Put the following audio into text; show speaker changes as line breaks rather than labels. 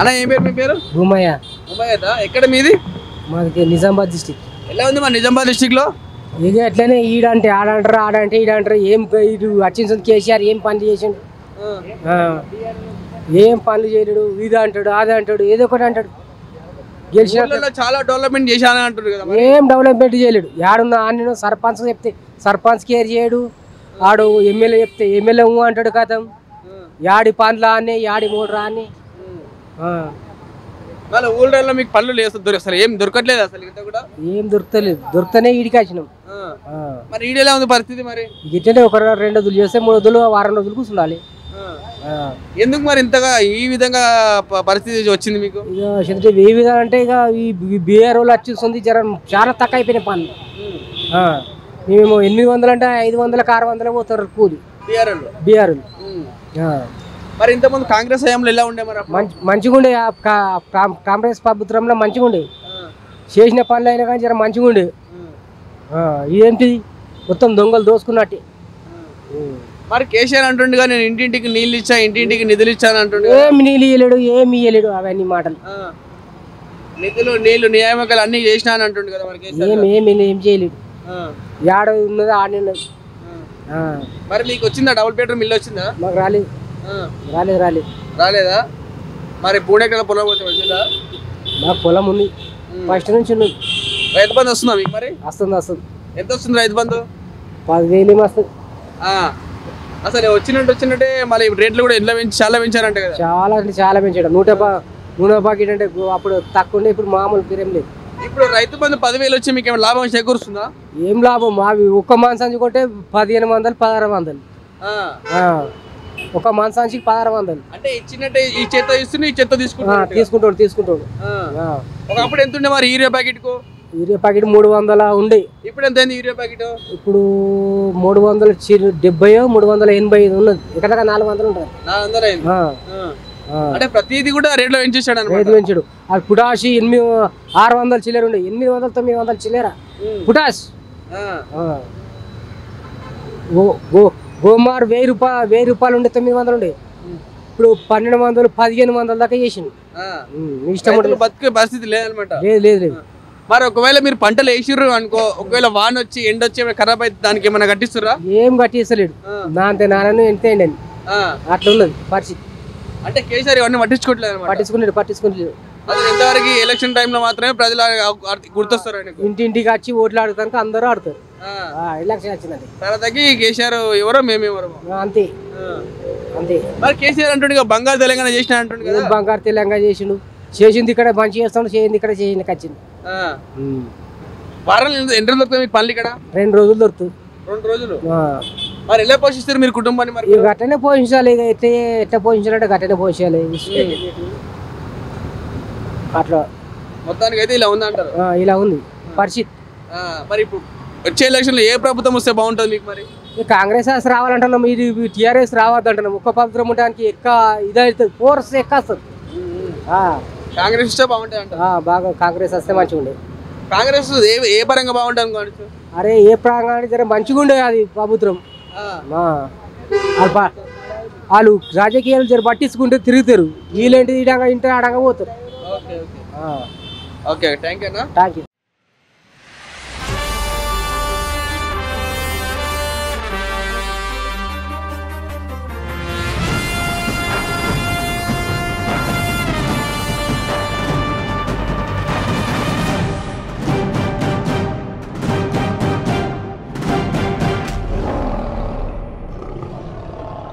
అన్న ఏం పేరు మీ పేరు
భూమయ్య
ఉమయ్యదా ఎక్కడ మీది
మాది నిజామాబాద్ డిస్టిక్
ఎలా ఉంది మా నిజామాబాద్ డిస్టిక్ లో
ఇక ఎట్లనే ఈడంటే ఆడంటారు ఆడంటే ఈడంటారు ఏం ఇటు వచ్చింది కేసీఆర్ ఏం పనులు చేసిండు ఆ. ఏం పనులు చేయలేడు ఇది అంటాడు అది అంటాడు ఏదో ఒకటి అంటాడు గెలిచిన
ఊర్లలో చాలా డెవలప్మెంట్ చేశానని అంటున్నారు కదా మరి.
ఏం డెవలప్మెంట్ చేయలేడు యాడున్న ఆయన సర్పంచ్ చెప్తే సర్పంచ్ కేర్ చేయడు ఆడు ఎమ్మెల్యే చెప్తే ఎమ్మెల్యే ఊ అంటాడు కథం యాడి పనులు ఆనే యాడి మూడు రాని
మళ్ళీ ఊళ్ళలో మీకు పనులు లేదు దొరికి అసలు ఏం దొరకట్లేదు అసలు ఇంత కూడా
ఏం దొరుకుతలేదు దొరికితేనే ఈడికి వచ్చినాం
ఆ.
ఆ.
మరి ఈడ ఎలా ఉంది పరిస్థితి మరి
ఇట్లనే ఒక రెండు రోజులు చేస్తే మూడు రోజులు వారం రోజులు కూర్చుండాలి
ఆ.
ఆ.
ఎందుకు మరి ఇంతగా ఈ విధంగా ప- పరిస్థితి వచ్చింది మీకు
ఇక చంద్ర ఏ విధాలు అంటే ఇక ఈ బీఆర్ వాళ్ళు వచ్చేస్తుంది జర చాలా తక్కువ అయిపోయినాయి పనులు ఆ. మేము ఎనిమిది వందలు అంటే ఐదు వందలకు ఆరు వందలు పోతారు కూలి
టీఆర్ఎల్ లో.
BR
um. మరి ఇంతకుముందు కాంగ్రెస్ హయాంలో ఎలా ఉండే మరి అప్పుడు?
మంచి మంచిగా ఉండే ఆ కా- కాం- కాంగ్రెస్ ప్రభుత్వంలో మంచిగా ఉండే
ఆ.
చేసిన పనులు అయినా కానీ జర మంచిగా ఉండే
ఉమ్.
ఆ, ఇదేంటిది మొత్తం దొంగలు దోసుకున్నట్టే
ఉమ్. మరి కేసీఆర్ అంటుండగా నేను ఇంటింటికి నీళ్ళు ఇచ్చా ఇంటింటికి నిధులు ఇచ్చాను అంటుండే
ఏమి నీళ్ళు ఇయ్యలేడు ఏమి ఇయ్యలేడు అవన్నీ మాటలు
ఆ. నిధులు నీళ్లు నియామకాలు అన్ని చేసినా అని అంటుండు కదా మరి కేసీఆర్
ఏమి ఏమి ఏం చేయలేడు
ఆ.
యాడ ఉన్నది ఆడ ఉన్నది
ఆ.
ఆ,
మరి మీకు వచ్చిందా డబుల్ బెడ్రూమ్ ఇల్లు వచ్చిందా
మాకు రాలేదు
ఆ.
రాలేదు రాలేదు
రాలేదా మరి మూడెకరాల పొలం వచ్చి వచ్చిందా
మాకు పొలం ఉంది ఫస్ట్ నుంచి ఉన్నది
రైతు బంధు వస్తుందా మీకు మరి
వస్తుంది వస్తుంది
ఎంత వస్తుంది రైతు బంధు
పదివేలు ఏమి వస్తుంది
ఆ. అసలు వచ్చినట్టు వచ్చినట్టే మళ్ళీ రేట్లు కూడా ఎంత పెంచి చాలా పెంచారంట కదా
చాలా అంటే చాలా పెంచాడు నూట పా నూనె ప్యాకెట్ అంటే గు- అప్పుడు తక్కువ ఉండే ఇప్పుడు మామూలు పేరేం లేదు
ఇప్పుడు రైతు బంధు పదివేలు వచ్చి మీకు ఏమైనా లాభం చేకూరుస్తుందా
ఏం లాభం మావి ఒక్క మాంసానికి కొంటే పదిహేను వందలు పదహారు వందలు
ఆ.
ఆ, ఒక మాంసానికి పదహారు వందలు
అంటే ఇచ్చినట్టే ఈ చేత ఇస్తుంది ఈ చేత
ఆ,
తీసుకుంటారు
తీసుకుంటాడు తీసుకుంటాడు ఆ,
ఒకప్పుడు ఎంత ఉండే మరి యూరియా ప్యాకెట్ కు
యూరియా ప్యాకెట్ మూడు వందల ఉండే
ఇప్పుడు ఎంత అయింది యూరియా ప్యాకెట్
ఇప్పుడు మూడు వందల చి- డెబ్బయో మూడు వందల ఎనభై ఐదు ఉన్నది ఇక్కడ నాలుగు వందలు ఉంటుంది
నాలుగు వందలు అయింది
ఆ,
ఆ.
ఆ.
అంటే ప్రతిదీ కూడా రేట్లో పెంచేసాడు అనమాట
రైతు పెంచుడు అది పుటాషి ఎనిమిది ఆరు వందల చిల్లర ఉండే ఎనిమిది వందల తొమ్మిది వందల చిల్లర పుటాష్ ఆ. గో గో గోమార్ వెయ్యి రూపాయలు వెయ్యి రూపాయలు ఉండే తొమ్మిది వందలు ఉండే ఇప్పుడు పన్నెండు వందలు పదిహేను వందల దాకా చేసిండు ఉమ్, మీ ఇష్టం ఉంటుంది
బతికే పరిస్థితి లేదనమాట
లేదు లేదు లేదు
మరి ఒకవేళ మీరు పంటలు వేసిర్రు అనుకో ఒకవేళ వాన వచ్చి ఎండ వచ్చి ఏమైనా ఖరాబ్ అయితే దానికి ఏమైనా కట్టిస్తుర్రా
ఏం కట్టిస్తలేడు
ఆ.
నాంతే నాన్నను ఎంత అండి
ఆ.
అట్లా ఉన్నది పరిస్థితి
అంటే కేసీఆర్ ఇవన్నీ పట్టించుకోవట్లేదు అనమాట
పట్టించుకున్నాడు పట్టించుకున్నాడు
అసలు ఇంతవరకు ఎలక్షన్ టైంలో మాత్రమే ప్రజలు ఆ- గుర్తొస్తారు ఆయనకు
ఇంటింటికి వచ్చి ఓట్లు ఆడుతానికి అందరూ ఆడతారు
ఆ.
ఆ, ఎలక్షన్ వచ్చినది
తర్వాతకి కేసీఆర్ ఎవరో మేమెవరో
ఆ, అంతే
ఆ.
అంతే
మరి కేసీఆర్ అంటుండే బంగారు తెలంగాణ చేసిన అంటుండే
ఏం
కదా
బంగారు తెలంగాణ చేసిండు చేసింది ఇక్కడ మంచి చేస్తాడు చేసింది ఇక్కడ చేసింది వచ్చింది
ఆ. వారాలు ఎన్ని ఎన్ని రోజులు దొరుకుతాయి మీకు పనులు ఇక్కడ
రెండు రోజులు దొరుకుతుంది
రెండు రోజులు
ఆ.
మరి ఎలా పోషిస్తారు మీరు కుటుంబాన్ని మరి
ఇక గట్టనే పోషించాలి ఇక ఎట్ట ఎట్ట పోషించాలంటే గట్టనే పోషించాలి అట్లా
మొత్తానికి అయితే ఇలా ఉందంటారు
ఆ, ఇలా ఉంది పరిస్థితి
ఆ, మరి ఇప్పుడు వచ్చే ఎలక్షన్ లో ఏ ప్రభుత్వం వస్తే బాగుంటుంది మీకు మరి
ఈ కాంగ్రెస్ హాస్ రావాలంటున్నాం ఇది టీఆర్ఎస్ రావద్దంటున్నాం ఒక్క పవిత్రం ఉండడానికి ఎక్క ఇదవుతుంది ఫోర్స్ ఎక్క వస్తుంది ఆ,
కాంగ్రెస్ వస్తే బాగుంటుంది అంటారు
ఆ, బాగా కాంగ్రెస్ వస్తే మంచిగా ఉండే
కాంగ్రెస్ ఏ ఏ పరంగా బాగుంటుంది అనుకోవచ్చు
అరే ఏ ప్రాంగానికి జర మంచిగా ఉండే అది ప్రభుత్వం
ఆ,
ఆ, వాళ్ళు ప- వాళ్ళు రాజకీయాలు జర పట్టించుకుంటే తిరుగుతారు వీళ్ళేంటి ఇడంగా ఇంటి ఆడంగా పోతారు
okay okay okay thank you అన్న
థ్యాంక్ యూ